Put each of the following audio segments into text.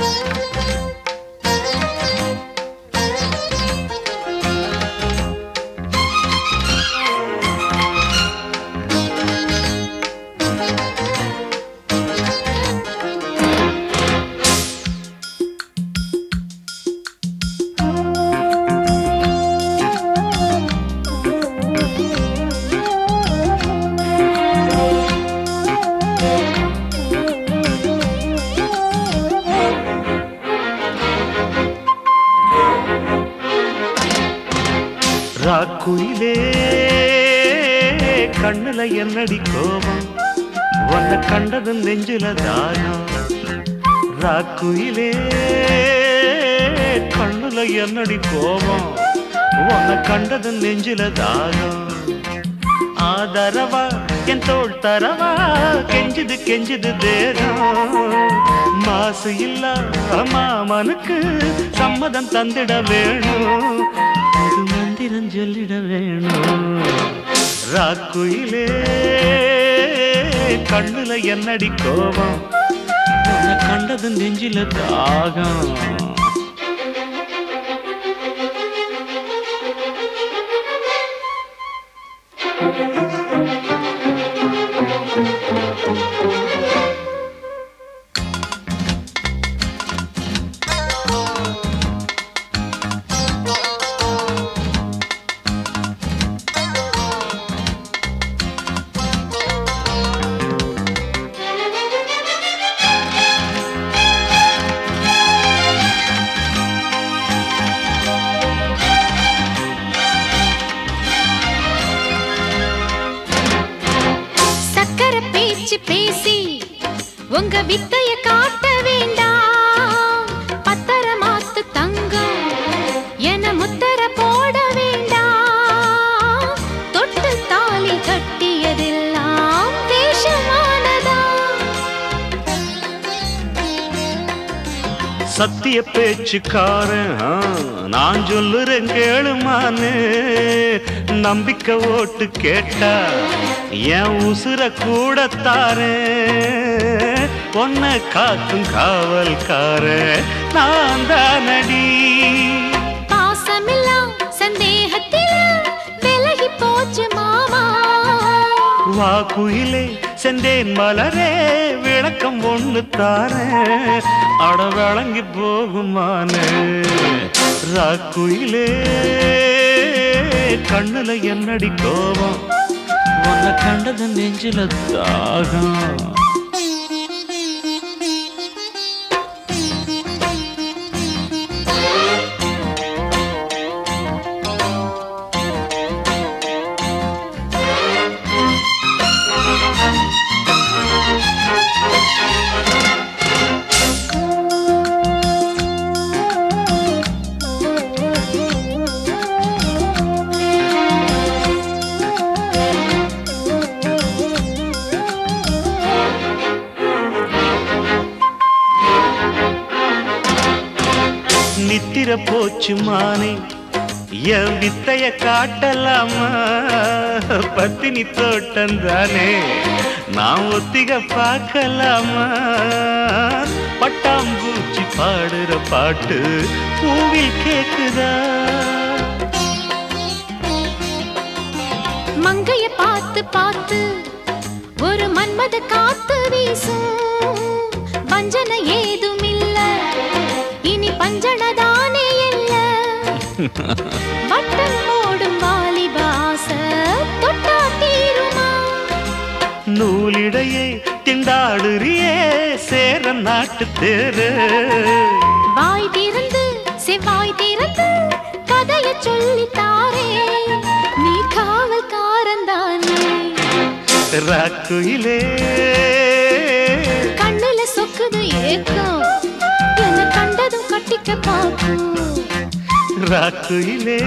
ராக்குயிலே கண்ணுல என்னடி கோபம் உன்னை கண்டது நெஞ்சில தானம் ராக்குயிலே கண்ணுல என்னடி கோபம் உன்னை கண்டது நெஞ்சில தானம் ஆதரவா என் தோள் தரவா கெஞ்சுது கெஞ்சுது தேகம் மாசு இல்ல மாமனுக்கு சம்மதம் தந்திட வேணும் ஒரு மந்திரம் சொல்லிட வேணும் ராக்குயிலே கண்ணுல என்னடி கோபம் உன்னை கண்டது நெஞ்சில தாகம் சக்கர பேச்சு பேசி உங்க வித்தைய காட்ட வேண்டாம் பத்தரமாத்து தங்கம் என முத்தர போட வேண்டாம் தொட்டு தாலி கட்டியதெல்லாம் வேஷமானதா சத்திய பேச்சுக்காரன் ஆ, நான் சொல்லுறேன் கேளுமான்னு நம்பிக்கை ஓட்டு கேட்டா என் உசுர கூட தாரேன் பொன்ன காக்கும் காவல்கார நான் தானடி பாசமெல்லாம் சந்தேகத்தில் விலகி போச்சு மாமா வா குயிலே செந்தேன் மலரே விளக்கம் ஒண்ணு தாரேன் அட விளங்கி போகுமானே ராக்குயிலே கண்ணுல என்னடி கோபம் உன்னை கண்டது நெஞ்சில தாகம் நித்திர போச்சு மானே என் வித்தைய காட்டலாமா பத்தினி தோட்டம் தானே நான் ஒத்திக பார்க்கலாமா பட்டாம்பூச்சி பாடுற பாட்டு பூவில் கேக்குதா மங்கைய பார்த்து பார்த்து ஒரு மன்மத காத்து வீசும் வஞ்சன ஏதும் இல்ல இனி பஞ்சனதானே இல்ல வட்டம் போடும் வாலிபாச தொட்டா தீருமா நூலிடையே திண்டாடுறியே சேர நாட்டு தேரு வாய் திறந்து செவ்வாய் திறந்து கதைய சொல்லித்தாரே நீ காவல்காரன் தானே ராக்குயிலே கண்ணுல சொக்குது ஏக்கம் என்ன கண்டதும் கட்டிக்க பார்க்கும் ராக்குயிலே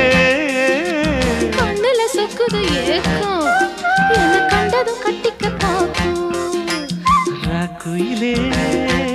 கண்ணுல சொக்குது ஏக்கம் என்ன கண்டதும் கட்டிக்க பார்க்கும் ராக்குயிலே